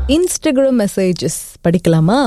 Instagram messages படிக்கலாமா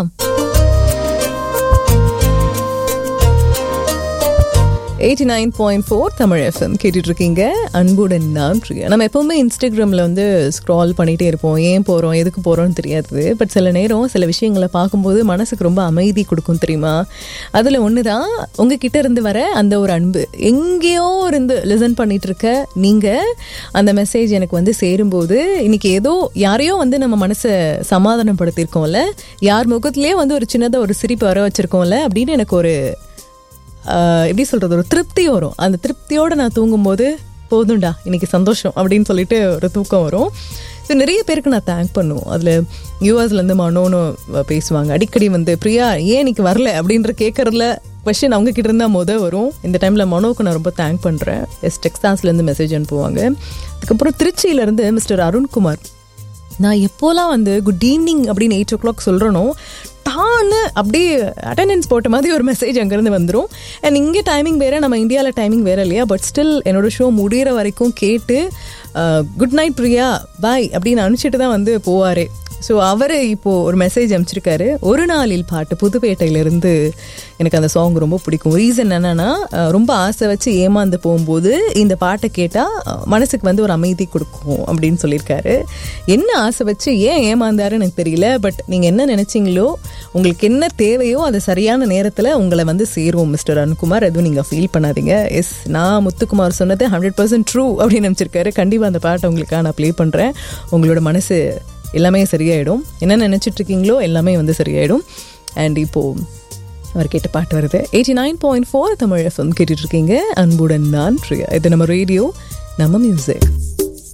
eighty nine point four Tamil FM கேட்டுட்டு இருக்கீங்க அன்புடன் நான் பிரியா நம்ம எப்போவுமே இன்ஸ்டாகிராமில் வந்து ஸ்க்ரால் பண்ணிகிட்டே இருப்போம் ஏன் போகிறோம் எதுக்கு போகிறோம்னு தெரியாது பட் சில நேரம் சில விஷயங்களை பார்க்கும்போது மனசுக்கு ரொம்ப அமைதி கொடுக்கும் தெரியுமா அதில் ஒன்று தான் உங்ககிட்ட இருந்து வர அந்த ஒரு அன்பு எங்கேயோ இருந்து லிசன் பண்ணிட்டு இருக்க நீங்கள் அந்த மெசேஜ் எனக்கு வந்து சேரும்போது இன்னைக்கு ஏதோ யாரையோ வந்து நம்ம மனசை சமாதானப்படுத்தியிருக்கோம்ல யார் முகத்துலேயே வந்து ஒரு சின்னதாக ஒரு சிரிப்பு வர வச்சுருக்கோம்ல அப்படின்னு எனக்கு ஒரு ஆஹ் எப்படி சொல்றது ஒரு திருப்தி வரும் அந்த திருப்தியோட நான் தூங்கும்போது போதும்டா இன்னைக்கு சந்தோஷம் அப்படின்னு சொல்லிட்டு ஒரு தூக்கம் வரும் ஸோ நிறைய பேருக்கு நான் தேங்க் பண்ணுவோம் அதில் யூஎஸ்லேருந்து மனோன்னு பேசுவாங்க அடிக்கடி வந்து பிரியா ஏன் இன்னைக்கு வரல அப்படின்ற கேட்கறதுல கொஷின் அவங்க கிட்ட இருந்தால் முத வரும் இந்த டைமில் மனோவுக்கு நான் ரொம்ப தேங்க் பண்ணுறேன் எஸ் டெக்ஸ்டாஸ்லேருந்து மெசேஜ் அனுப்புவாங்க அதுக்கப்புறம் திருச்சியிலேருந்து மிஸ்டர் அருண்குமார் நான் எப்போலாம் வந்து குட் ஈவினிங் அப்படின்னு எயிட் ஓ கிளாக் சொல்கிறனோ டான்னு அப்படியே அட்டெண்டன்ஸ் போட்ட மாதிரி ஒரு மெசேஜ் அங்கேருந்து வந்துடும் அண்ட் இங்கே டைமிங் வேறு நம்ம இந்தியாவில் டைமிங் வேறு இல்லையா பட் ஸ்டில் என்னோட ஷோ முடிகிற வரைக்கும் கேட்டு குட் நைட் பிரியா பாய் அப்படின்னு அனுப்பிச்சிட்டு தான் வந்து போவார் ஸோ அவர் இப்போது ஒரு மெசேஜ் அனுப்பிச்சிருக்காரு ஒரு நாளில் பாட்டு புதுப்பேட்டையிலேருந்து எனக்கு அந்த சாங் ரொம்ப பிடிக்கும் ரீசன் என்னென்னா ரொம்ப ஆசை வச்சு ஏமாந்து போகும்போது இந்த பாட்டை கேட்டால் மனசுக்கு வந்து ஒரு அமைதி கொடுக்கும் அப்படின்னு சொல்லியிருக்காரு என்ன ஆசை வச்சு ஏன் ஏமாந்தாருன்னு எனக்கு தெரியல பட் நீங்கள் என்ன நினச்சிங்களோ உங்களுக்கு என்ன தேவையோ அது சரியான நேரத்தில் உங்களை வந்து சேரும் மிஸ்டர் அனுகுமார் எதுவும் நீங்கள் ஃபீல் பண்ணாதீங்க எஸ் நான் முத்துக்குமார் சொன்னது ஹண்ட்ரட் பர்சன்ட் ட்ரூ அப்படின்னு நினச்சிருக்காரு கண்டிப்பாக அந்த பாட்டை உங்களுக்காக நான் ப்ளே பண்ணுறேன் உங்களோட மனசு எல்லாமே சரியாயிடும் என்ன நினச்சிட்டு இருக்கீங்களோ எல்லாமே வந்து சரியாயிடும் அண்ட் இப்போது அவர் கேட்ட பாட்டு வருது eighty nine point four Tamil FM கேட்டுட்டு இருக்கீங்க அன்புடன் நான் பிரியா இது நம்ம ரேடியோ நம்ம மியூசிக்